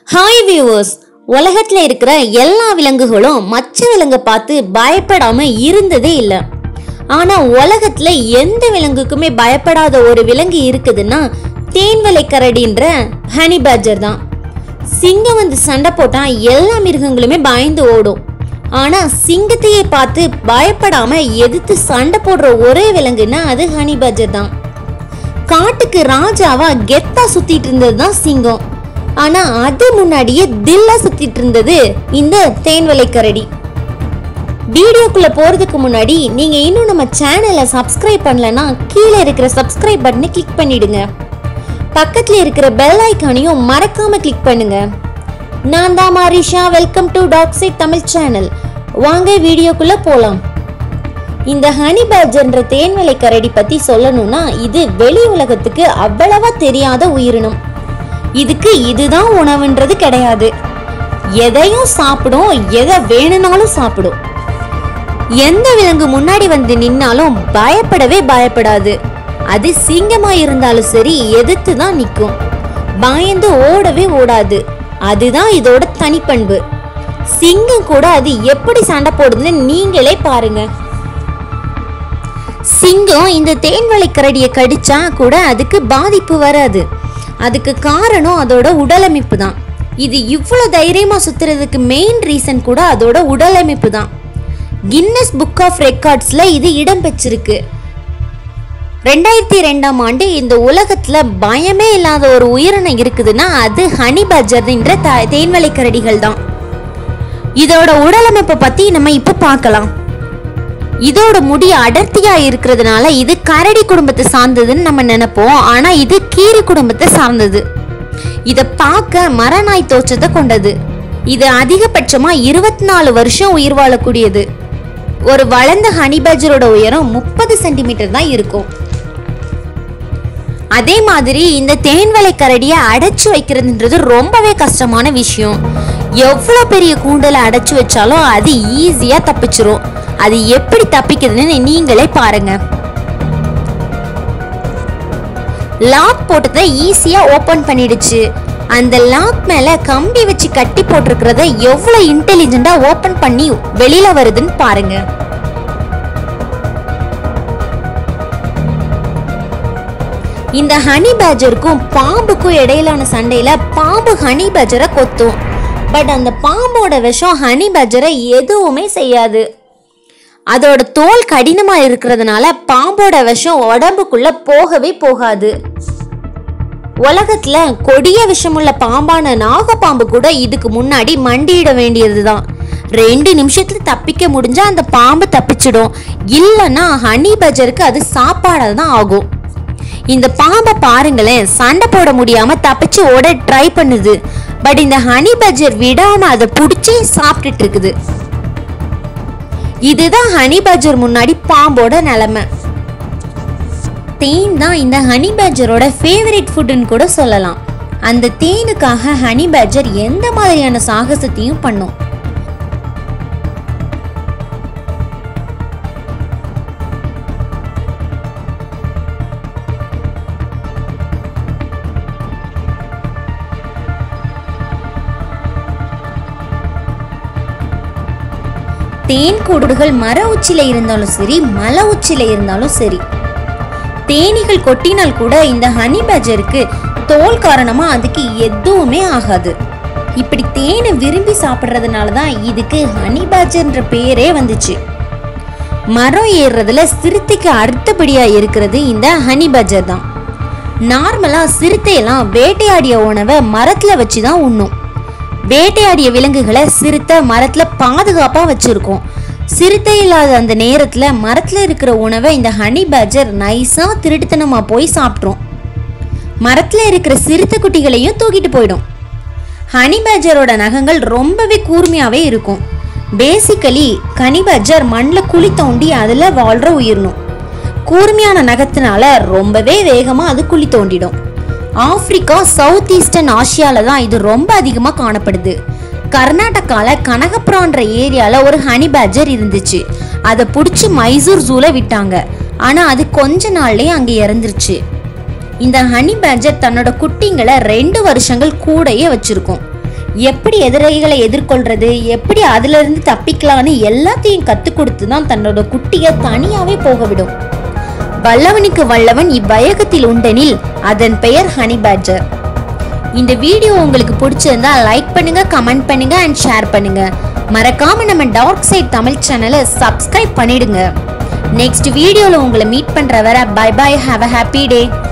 hi viewers உலகத்துல இருக்கிற எல்லா விலங்குகளும் மற்ற விலங்கை பார்த்து பயப்படாம இருந்ததே இல்லை ஆனா உலகத்துல எந்த விலங்குக்குமே பயப்படாத ஒரு விலங்கு இருக்குதுன்னா தேன்வலை கரடின்ற ஹனி பேஜர் தான் சிங்கம் வந்து சண்டை போட்டா எல்லா மிருகங்களுமே பயந்து ஓடும் ஆனா சிங்கத்தையே பார்த்து பயப்படாம எதிர்த்து சண்டை போடுற ஒரே விலங்குன்னா அது ஹனி பேஜர் தான் காட்டுக்கு ராஜாவா கெத்தா சுத்திட்டு இருந்தது தான் சிங்கம் ஆனா அது முன்னாடியே தில்லா சுத்திட்டு இருந்தது இந்த தேன்வலை கரடி வீடியோக்குள்ள போறதுக்கு முன்னாடி நீங்க இன்னும் நம்ம சேனலை சப்ஸ்கிரைப் பண்ணலனா கீழே இருக்கிற சப்ஸ்கிரைப் பட்டனை கிளிக் பண்ணிடுங்க பக்கத்துல இருக்கிற பெல் ஐக்கானையும் மறக்காம கிளிக் பண்ணுங்க நான் தான் மாரிஷா வெல்கம் டு டாக் சைட் தமிழ் சேனல் வாங்க வீடியோக்குள்ள போலாம் இந்த ஹனி பேட்ஜ்ன்ற தேன்வலை கரடி பத்தி சொல்லணும்னா இது வெளி உலகத்துக்கு அவ்வளவா தெரியாத உயிரினம் இதுக்கு இதுதான் உணவுன்றது கிடையாது எதையும் சாப்பிடும் எதை வேணும்னாலும் சாப்பிடும் எந்த விலங்கு முன்னாடி வந்து நின்னாலும் பயப்படவே பயப்படாது அது சிங்கமா இருந்தாலும் சரி எதிர்த்து தான் நிற்கும் பயந்து ஓடவே ஓடாது அதுதான் இதோட தனிப்பண்பு சிங்கம் கூட அது எப்படி சண்டை போடுதுன்னு நீங்களே பாருங்க சிங்கம் இந்த தேன்வளை கரடியை கடிச்சா கூட அதுக்கு பாதிப்பு வராது அதுக்கு காரணம் அதோட உடலமைப்பு தான் இது இவ்வளோ தைரியமா சுத்துறதுக்கு மெயின் ரீசன் கூட அதோட உடலமைப்பு தான் கின்னஸ் புக் ஆஃப் ரெக்கார்ட்ஸ்ல இது இடம் பெற்றிருக்கு ரெண்டாயிரத்தி ரெண்டாம் ஆண்டு இந்த உலகத்துல பயமே இல்லாத ஒரு உயிரினம் இருக்குதுன்னா அது ஹனி பஜர்ன்ற தேன்வளை கரடிகள் தான் இதோட உடலமைப்பை பத்தி நம்ம இப்ப பார்க்கலாம் இதோட முடி அடர்த்தியா இருக்கிறதுனால இது கரடி குடும்பத்தை சார்ந்ததுன்னு நம்ம நினைப்போம் ஆனா இது கீரி குடும்பத்தை சார்ந்தது இத பார்க்க மரநாய் தோற்றத்தை கொண்டது இது அதிகபட்சமா இருபத்தி நாலு வருஷம் உயிர் வாழக்கூடியது ஒரு வளர்ந்த ஹனிபஜரோட உயரம் முப்பது சென்டிமீட்டர் தான் இருக்கும் அதே மாதிரி இந்த தேன்வளை கரடியை அடைச்சு வைக்கிறதுன்றது ரொம்பவே கஷ்டமான விஷயம் எவ்வளோ பெரிய கூண்டலை அடைச்சு வச்சாலும் அது ஈஸியாக தப்பிச்சிரும் அது எப்படி தப்பிக்குதுன்னு நீங்களே பாருங்க லாக் போட்டதை ஈஸியா ஓபன் பண்ணிடுச்சு அந்த லாக் மேல கம்பி வச்சு கட்டி போட்டிருக்கிறத எவ்வளவு இன்டெலிஜென்ட்டா ஓபன் பண்ணி வெளியில வருதுன்னு பாருங்க இந்த ஹனி பேஜருக்கும் பாம்புக்கும் இடையிலான சண்டையில பாம்பு ஹனி பேஜரை கொத்தும் பட் அந்த பாம்போட விஷம் ஹனி பேஜரை எதுவுமே செய்யாது அதோட தோல் கடினமா இருக்கிறதுனால பாம்போட விஷம் உடம்புக்குள்ள போகவே போகாது உலகத்துல கொடிய விஷமுள்ள பாம்பான நாகப்பாம்பு கூட இதுக்கு முன்னாடி மண்டியிட வேண்டியதுதான் ரெண்டு நிமிஷத்துல தப்பிக்க முடிஞ்சா அந்த பாம்பு தப்பிச்சிடும் இல்லைன்னா ஹனி பஜருக்கு அது சாப்பாடாக தான் ஆகும் இந்த பாம்பை பாருங்களேன் சண்டை போட முடியாம தப்பிச்சு ஓட ட்ரை பண்ணுது பட் இந்த ஹனி பஜர் விடாம அதை பிடிச்சி சாப்பிட்டுட்டு இருக்குது இதுதான் ஹனி பேஜர் முன்னாடி பாம்போட நிலைமை தேன் தான் இந்த ஹனி பேஜரோட ஃபேவரட் ஃபுட்டுன்னு கூட சொல்லலாம் அந்த தேனுக்காக ஹனி பேஜர் எந்த மாதிரியான சாகசத்தையும் பண்ணும் தேன் கூடுகள் மர உச்சில இருந்தாலும் சரி மலை உச்சில இருந்தாலும் சரி தேனீகள் கொட்டினால் கூட இந்த ஹனி பேஜருக்கு தோல் காரணமா அதுக்கு எதுவுமே ஆகாது இப்படி தேனை விரும்பி சாப்பிட்றதுனால தான் இதுக்கு ஹனி பேஜர்ன்ற பேரே வந்துச்சு மரம் ஏறுறதுல சிறுத்தைக்கு அடுத்தபடியா இருக்கிறது இந்த ஹனி பேஜர் தான் நார்மலா சிறுத்தையெல்லாம் வேட்டையாடிய உணவை மரத்துல வச்சு தான் உண்ணும் வேட்டையாடிய விலங்குகளை சிறுத்தை மரத்துல பாதுகாப்பா வச்சிருக்கோம் சிறுத்தை இல்லாத அந்த நேரத்துல மரத்துல இருக்கிற உணவை இந்த ஹனி பேஜர் நைஸா திருட்டுத்தனமா போய் சாப்பிட்ரும் மரத்துல இருக்கிற சிறுத்தை குட்டிகளையும் தூக்கிட்டு போயிடும் ஹனி பேஜரோட நகங்கள் ரொம்பவே கூர்மையாவே இருக்கும் பேசிக்கலி கனி பேஜர் மண்ணில் குழி தோண்டி அதில் வாழ்ற உயிரணும் கூர்மையான நகத்தினால ரொம்பவே வேகமாக அது குழி தோண்டிடும் ஆப்பிரிக்கா சவுத் ஈஸ்டர்ன் ஆசியால தான் இது ரொம்ப அதிகமாக காணப்படுது கர்நாடகால கனகப்புரான்ற ஏரியால ஒரு ஹனி பேஜர் இருந்துச்சு அதை பிடிச்சி மைசூர் ஜூல விட்டாங்க ஆனா அது கொஞ்ச நாள்லயே அங்க இறந்துருச்சு இந்த ஹனி பேஜர் தன்னோட குட்டிங்களை ரெண்டு வருஷங்கள் கூடயே வச்சிருக்கும் எப்படி எதிரிகளை எதிர்கொள்றது எப்படி அதுல இருந்து தப்பிக்கலான்னு எல்லாத்தையும் கத்துக் கொடுத்து தான் தன்னோட குட்டியை தனியாவே போக விடும் வல்லவனுக்கு வல்லவன் இவ்வயகத்தில் உண்டெனில் அதன் பெயர் ஹனி பேட்ஜர் இந்த வீடியோ உங்களுக்கு பிடிச்சிருந்தா லைக் பண்ணுங்க கமெண்ட் பண்ணுங்க அண்ட் ஷேர் பண்ணுங்க மறக்காம நம்ம டார்க் சைட் தமிழ் சேனலை சப்ஸ்கிரைப் பண்ணிடுங்க நெக்ஸ்ட் வீடியோல உங்களை மீட் பண்ற வர bye bye have a happy day